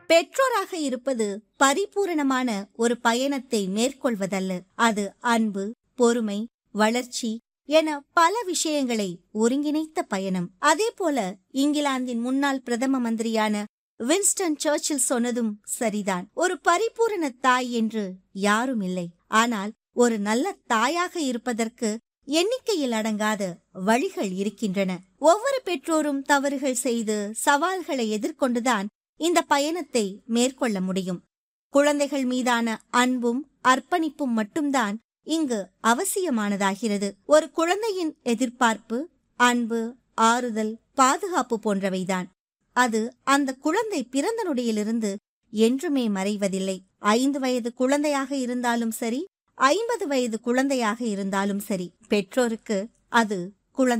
பெற்றோராக இருப்பது பரிபூரணமான ஒரு பயணத்தை மேற்கொள்வதல்ல அது அன்பு பொறுமை வளர்ச்சி என பல விஷயங்களை ஒருங்கிணைத்த பயணம் அதேபோல இங்கிலாந்தின் முன்னாள் பிரதம மந்திரியான வின்ஸ்டன் சர்ச்சில் சொன்னதும் சரிதான் ஒரு பரிபூரண தாய் என்று யாரும் இல்லை ஆனால் ஒரு நல்ல தாயாக இருப்பதற்கு எண்ணிக்கையில் அடங்காத வழிகள் இருக்கின்றன ஒவ்வொரு பெற்றோரும் தவறுகள் செய்து சவால்களை எதிர்கொண்டுதான் இந்த பயணத்தை மேற்கொள்ள முடியும் குழந்தைகள் மீதான அன்பும் அர்ப்பணிப்பும் மட்டும்தான் இங்கு அவசியமானதாகிறது ஒரு குழந்தையின் எதிர்பார்ப்பு அன்பு ஆறுதல் பாதுகாப்பு போன்றவைதான் அது அந்த குழந்தை பிறந்த நொடியிலிருந்து என்றுமே மறைவதில்லை ஐந்து வயது குழந்தையாக இருந்தாலும் சரி ஐம்பது வயது குழந்தையாக இருந்தாலும் சரி பெற்றோருக்கு அது குழந்தை